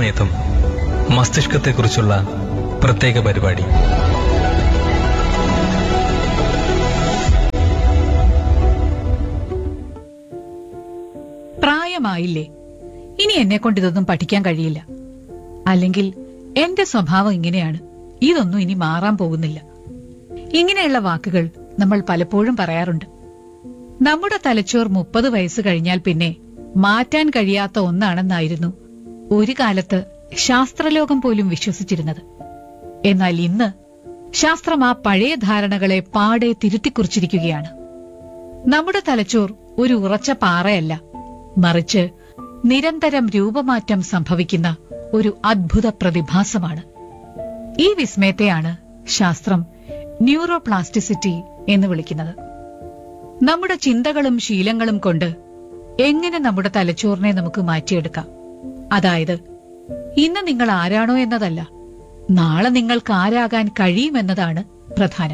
മനോമേധം മസ്തിഷ്കത്തെക്കുറിച്ചുള്ള പ്രത്യേക പരിപാടി പ്രായമായില്ലേ ഇനി എന്നെ കൊണ്ട് ഇതൊന്നും പഠിക്കാൻ കഴിയില്ല അല്ലെങ്കിൽ എന്റെ സ്വഭാവം ഇങ്ങനെയാണ് ഇതൊന്നും ഇനി മാറാൻ പോകുന്നില്ല ഇങ്ങനെയുള്ള വാക്കുകൾ നമ്മൾ പലപ്പോഴും പറയാറുണ്ട് നമ്മുടെ തലച്ചോർ മുപ്പത് വയസ്സ് കഴിഞ്ഞാൽ പിന്നെ മാറ്റാൻ കഴിയാത്ത ഒന്നാണെന്നായിരുന്നു ഒരു കാലത്ത് ശാസ്ത്രലോകം പോലും വിശ്വസിച്ചിരുന്നത് എന്നാൽ ഇന്ന് ശാസ്ത്രം ആ പഴയ ധാരണകളെ പാടെ തിരുത്തിക്കുറിച്ചിരിക്കുകയാണ് നമ്മുടെ തലച്ചോർ ഒരു ഉറച്ച പാറയല്ല മറിച്ച് നിരന്തരം രൂപമാറ്റം സംഭവിക്കുന്ന ഒരു അദ്ഭുത പ്രതിഭാസമാണ് ഈ വിസ്മയത്തെയാണ് ശാസ്ത്രം ന്യൂറോപ്ലാസ്റ്റിസിറ്റി എന്ന് വിളിക്കുന്നത് നമ്മുടെ ചിന്തകളും ശീലങ്ങളും കൊണ്ട് എങ്ങനെ നമ്മുടെ തലച്ചോറിനെ നമുക്ക് മാറ്റിയെടുക്കാം അതായത് ഇന്ന് നിങ്ങൾ ആരാണോ എന്നതല്ല നാളെ നിങ്ങൾക്ക് ആരാകാൻ കഴിയുമെന്നതാണ് പ്രധാനം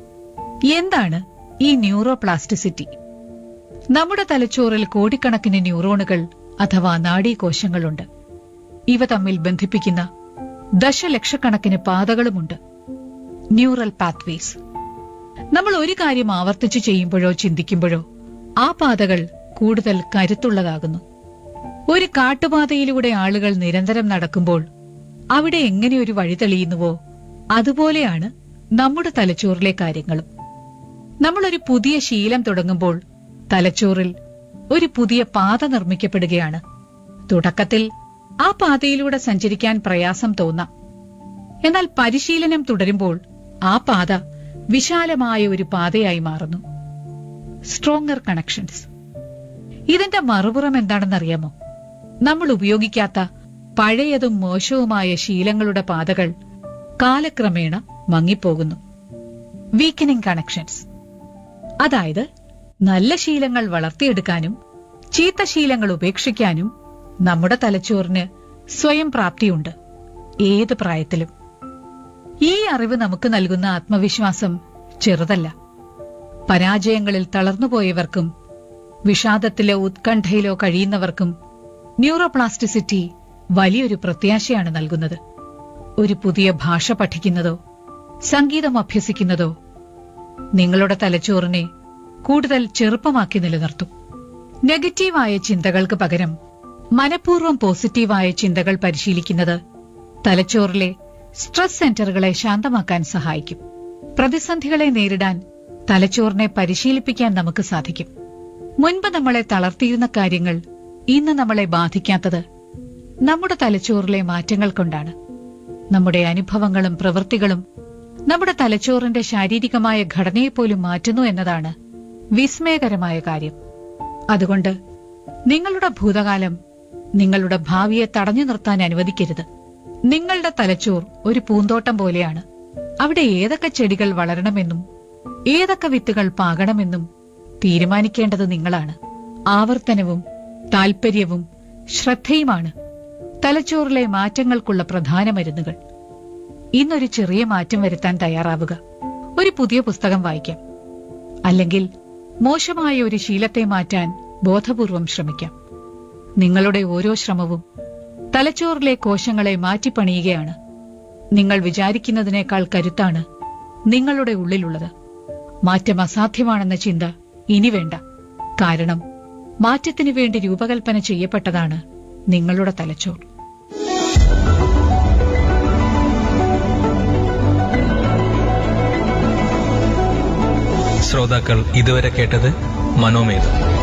എന്താണ് ഈ ന്യൂറോപ്ലാസ്റ്റിസിറ്റി നമ്മുടെ തലച്ചോറിൽ കോടിക്കണക്കിന് ന്യൂറോണുകൾ അഥവാ നാഡീകോശങ്ങളുണ്ട് ഇവ തമ്മിൽ ബന്ധിപ്പിക്കുന്ന ദശലക്ഷക്കണക്കിന് പാതകളുമുണ്ട് ന്യൂറൽ പാത്വേസ് നമ്മൾ ഒരു കാര്യം ആവർത്തിച്ചു ചെയ്യുമ്പോഴോ ചിന്തിക്കുമ്പോഴോ ആ പാതകൾ കൂടുതൽ കരുത്തുള്ളതാകുന്നു ഒരു കാട്ടുപാതയിലൂടെ ആളുകൾ നിരന്തരം നടക്കുമ്പോൾ അവിടെ എങ്ങനെ ഒരു വഴി തെളിയുന്നുവോ അതുപോലെയാണ് നമ്മുടെ തലച്ചോറിലെ കാര്യങ്ങളും നമ്മൾ ഒരു പുതിയ ശീലം തുടങ്ങുമ്പോൾ തലച്ചോറിൽ ഒരു പുതിയ പാത നിർമ്മിക്കപ്പെടുകയാണ് തുടക്കത്തിൽ ആ പാതയിലൂടെ സഞ്ചരിക്കാൻ പ്രയാസം തോന്നാം എന്നാൽ പരിശീലനം തുടരുമ്പോൾ ആ പാത വിശാലമായ ഒരു പാതയായി മാറുന്നു സ്ട്രോങ്ങർ കണക്ഷൻസ് ഇതിന്റെ മറുപുറം എന്താണെന്നറിയാമോ നമ്മൾ ഉപയോഗിക്കാത്ത പഴയതും മോശവുമായ ശീലങ്ങളുടെ പാതകൾ കാലക്രമേണ മങ്ങിപ്പോകുന്നു വീക്കനിങ് കണക്ഷൻസ് അതായത് നല്ല ശീലങ്ങൾ വളർത്തിയെടുക്കാനും ചീത്ത ശീലങ്ങൾ ഉപേക്ഷിക്കാനും നമ്മുടെ തലച്ചോറിന് സ്വയം പ്രാപ്തിയുണ്ട് ഏത് പ്രായത്തിലും ഈ അറിവ് നമുക്ക് നൽകുന്ന ആത്മവിശ്വാസം ചെറുതല്ല പരാജയങ്ങളിൽ തളർന്നുപോയവർക്കും വിഷാദത്തിലോ ഉത്കണ്ഠയിലോ കഴിയുന്നവർക്കും ന്യൂറോപ്ലാസ്റ്റിസിറ്റി വലിയൊരു പ്രത്യാശയാണ് നൽകുന്നത് ഒരു പുതിയ ഭാഷ പഠിക്കുന്നതോ സംഗീതം അഭ്യസിക്കുന്നതോ നിങ്ങളുടെ തലച്ചോറിനെ കൂടുതൽ ചെറുപ്പമാക്കി നിലനിർത്തും നെഗറ്റീവായ ചിന്തകൾക്ക് പകരം മനഃപൂർവ്വം പോസിറ്റീവായ ചിന്തകൾ പരിശീലിക്കുന്നത് തലച്ചോറിലെ സ്ട്രെസ് സെന്ററുകളെ ശാന്തമാക്കാൻ സഹായിക്കും പ്രതിസന്ധികളെ നേരിടാൻ തലച്ചോറിനെ പരിശീലിപ്പിക്കാൻ നമുക്ക് സാധിക്കും മുൻപ് നമ്മളെ തളർത്തിയിരുന്ന കാര്യങ്ങൾ ഇന്ന് നമ്മളെ ബാധിക്കാത്തത് നമ്മുടെ തലച്ചോറിലെ മാറ്റങ്ങൾ കൊണ്ടാണ് നമ്മുടെ അനുഭവങ്ങളും പ്രവൃത്തികളും നമ്മുടെ തലച്ചോറിന്റെ ശാരീരികമായ ഘടനയെപ്പോലും മാറ്റുന്നു എന്നതാണ് വിസ്മയകരമായ കാര്യം അതുകൊണ്ട് നിങ്ങളുടെ ഭൂതകാലം നിങ്ങളുടെ ഭാവിയെ തടഞ്ഞു നിർത്താൻ അനുവദിക്കരുത് നിങ്ങളുടെ തലച്ചോർ ഒരു പൂന്തോട്ടം പോലെയാണ് അവിടെ ഏതൊക്കെ ചെടികൾ വളരണമെന്നും ഏതൊക്കെ വിത്തുകൾ പാകണമെന്നും തീരുമാനിക്കേണ്ടത് നിങ്ങളാണ് ആവർത്തനവും താൽപര്യവും ശ്രദ്ധയുമാണ് തലച്ചോറിലെ മാറ്റങ്ങൾക്കുള്ള പ്രധാന മരുന്നുകൾ ഇന്നൊരു ചെറിയ മാറ്റം വരുത്താൻ തയ്യാറാവുക ഒരു പുതിയ പുസ്തകം വായിക്കാം അല്ലെങ്കിൽ മോശമായ ഒരു ശീലത്തെ മാറ്റാൻ ബോധപൂർവം ശ്രമിക്കാം നിങ്ങളുടെ ഓരോ ശ്രമവും തലച്ചോറിലെ കോശങ്ങളെ മാറ്റിപ്പണിയുകയാണ് നിങ്ങൾ വിചാരിക്കുന്നതിനേക്കാൾ കരുത്താണ് നിങ്ങളുടെ ഉള്ളിലുള്ളത് മാറ്റം അസാധ്യമാണെന്ന ചിന്ത ഇനി വേണ്ട കാരണം മാറ്റത്തിനു വേണ്ടി രൂപകൽപ്പന ചെയ്യപ്പെട്ടതാണ് നിങ്ങളുടെ തലച്ചോർ ശ്രോതാക്കൾ ഇതുവരെ കേട്ടത് മനോമേധം